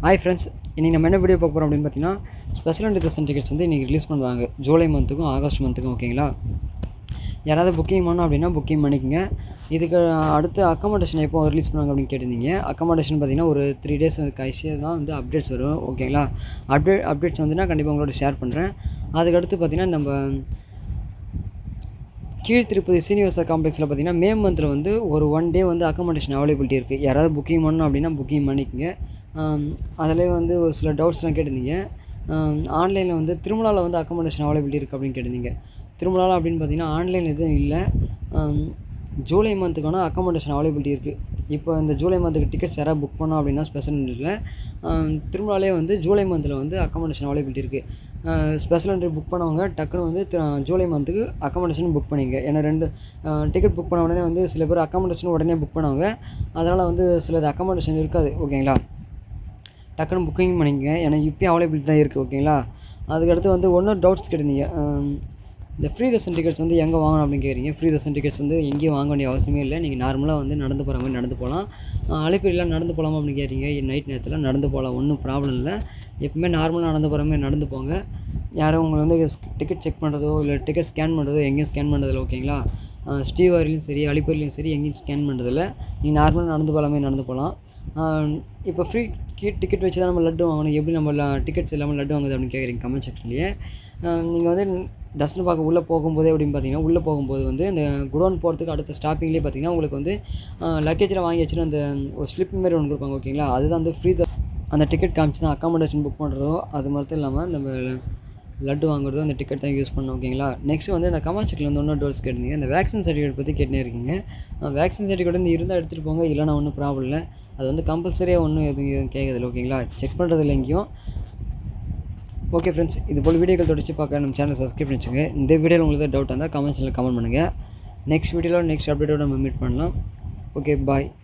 hi friends இன்றைக்கி நம்ம என்ன வீடியோ பார்க்க போகிறோம் அப்படின்னு பார்த்தீங்கன்னா ஸ்பெஷல் இன்டிகேஷன் டிக்கெட்ஸ் வந்து இன்றைக்கி ரிலீஸ் பண்ணுவாங்க ஜூலை மந்த்துக்கும் ஆகஸ்ட் மந்த்துக்கும் ஓகேங்களா யாராவது புக்கிங் பண்ணோம் அப்படின்னா புக்கிங் பண்ணிக்கங்க இதுக்கு அடுத்து அக்கமடேஷன் எப்போ ரிலீஸ் பண்ணுவாங்க அப்படின்னு கேட்டிருந்தீங்க அக்கமடேஷன் பார்த்தீங்கன்னா ஒரு த்ரீ டேஸ் கழிச்சு தான் வந்து அப்டேட்ஸ் வரும் ஓகேங்களா அப்டேட் அப்டேட்ஸ் வந்துன்னா கண்டிப்பாக உங்களோட ஷேர் பண்ணுறேன் அதுக்கடுத்து பார்த்தீங்கன்னா நம்ம கீழ் திருப்பதி சீனிவாசா காம்ப்ளெக்ஸில் பார்த்தீங்கன்னா மே மந்தில் வந்து ஒரு ஒன் டே வந்து அக்கமடேஷன் அவைலபிலிட்டி இருக்குது யாராவது புக்கிங் பண்ணணும் அப்படின்னா புக்கிங் பண்ணிக்கங்க அதிலே வந்து ஒரு சில டவுட்ஸ்லாம் கேட்டிருந்தீங்க ஆன்லைனில் வந்து திருமலாவில் வந்து அக்கமடேஷன் அவைலபிலிட்டி இருக்குது அப்படின்னு கேட்டிருந்தீங்க திருமலாவில் அப்படின்னு பார்த்தீங்கன்னா ஆன்லைன் எதுவும் இல்லை ஜூலை மந்த்துக்கான அக்கமடேஷன் அவைலபிலிட்டி இருக்குது இப்போ இந்த ஜூலை மந்த்துக்கு டிக்கெட்ஸ் யாராவது புக் பண்ணோம் அப்படின்னா ஸ்பெஷல் இல்லை திருமலாலே வந்து ஜூலை மந்தில் வந்து அக்கமடேஷன் அவைலபிலிட்டி இருக்குது ஸ்பெஷல் என்ட்ரி புக் பண்ணவங்க டக்குன்னு வந்து தி- ஜூலை மந்த்துக்கு அக்கமடேஷன் புக் பண்ணிங்க ஏன்னா ரெண்டு டிக்கெட் புக் பண்ண உடனே வந்து சில பேர் அக்கமடேஷன் உடனே புக் பண்ணுவாங்க அதனால் வந்து சிலது அக்கமடேஷன் இருக்காது ஓகேங்களா டக்குன்னு புக்கிங் பண்ணிக்கங்க ஏன்னா இப்பயும் அவைலபிலிட்டி தான் இருக்குது ஓகேங்களா அதுக்கடுத்து வந்து ஒன்றும் டவுட்ஸ் கேட்டிருந்தீங்க ஆம், இந்த ஃப்ரீ தர்ஷன் டிக்கெட்ஸ் வந்து எங்கே வாங்கணும் அப்படின்னு கேட்குறீங்க ஃப்ரீ தர்ஷன் டிக்கெட்ஸ் வந்து எங்கேயும் வாங்க வேண்டிய அவசியமே இல்லை நீங்கள் நார்மலாக வந்து நடந்து போகிற மாதிரி நடந்து போகலாம் அழைப்பெல்லாம் நடந்து போகலாமா அப்படின்னு கேட்குறீங்க நைட் நேரத்தில் நடந்து போகலாம் ஒன்றும் ப்ராப்ளம் இல்லை எப்பவுமே நார்மலாக நடந்து போகிற மாதிரி நடந்து போங்க யாரும் உங்களை வந்து டிக்கெட் செக் பண்ணுறதோ இல்லை டிக்கெட் ஸ்கேன் பண்ணுறதோ எங்கேயும் ஸ்கேன் பண்ணுறதில்ல ஓகேங்களா ஸ்ரீவாரிலையும் சரி அலிப்பூர்லேயும் சரி எங்கேயும் ஸ்கேன் பண்ணுறதில்ல நீங்கள் நார்மலாக நடந்து போகிற மாதிரி நடந்து போகலாம் இப்போ ஃப்ரீ கீ டிக்கெட் வச்சு தான் நம்ம லட்டு வாங்கணும் எப்படி நம்ம டிக்கெட்ஸ் இல்லாமல் லட்டு வாங்குது அப்படின்னு கேட்குறீங்க கமெண்ட் செக்ஷன்லேயே நீங்கள் வந்து தர்ஷன பார்க்க உள்ளே போகும்போதே அப்படின்னு பார்த்தீங்கன்னா உள்ளே போகும்போது வந்து இந்த குடோன் போகிறதுக்கு அடுத்த ஸ்டாப்பிங்லேயே பார்த்தீங்கன்னா உங்களுக்கு வந்து லக்கேஜில் வாங்கி வச்சுட்டு அந்த ஒரு ஸ்லிப் மாதிரி ஒன்று கொடுப்பாங்க ஓகேங்களா அதுதான் வந்து ஃப்ரீ அந்த டிக்கெட் காமிச்சு தான் அக்காமடேஷன் புக் பண்ணுறதோ அது மட்டும் இல்லாமல் நம்ம லட்டு வாங்குறதோ அந்த டிக்கெட் தான் யூஸ் பண்ணோம் ஓகேங்களா நெக்ஸ்ட் வந்து இந்த கமெண்ட் செக்ஷனில் வந்து இன்னொரு டோல்ஸ் கேட்டிருந்தீங்க இந்த வேக்சின் சர்டிஃபிகேட் பற்றி கேட்டுனே இருக்கீங்க வேக்சின் சர்டிஃபிகேட் வந்து இருந்தால் எடுத்துகிட்டு போங்க இல்லைனா ஒன்றும் ப்ராப்ளம் இல்லை அது வந்து கம்பல்சரியாக ஒன்றும் எதுவும் கேட்குறதில்ல ஓகேங்களா செக் பண்ணுறதில்ல எங்கேயும் ஓகே ஃப்ரெண்ட்ஸ் இது போல் வீடியோக்கள் தொடர்ச்சி பார்க்க நம்ம சேனல் சப்ஸ்கிரைப் பண்ணி வச்சுங்க இந்த வீடியோவில் உங்களுக்கு டவுட் இருந்தால் கமெண்ட்ஸில் கமெண்ட் பண்ணுங்கள் நெக்ஸ்ட் வீடியோவில் நெக்ஸ்ட் அப்டேட்டோட நம்ம மீட் பண்ணலாம் ஓகே பாய்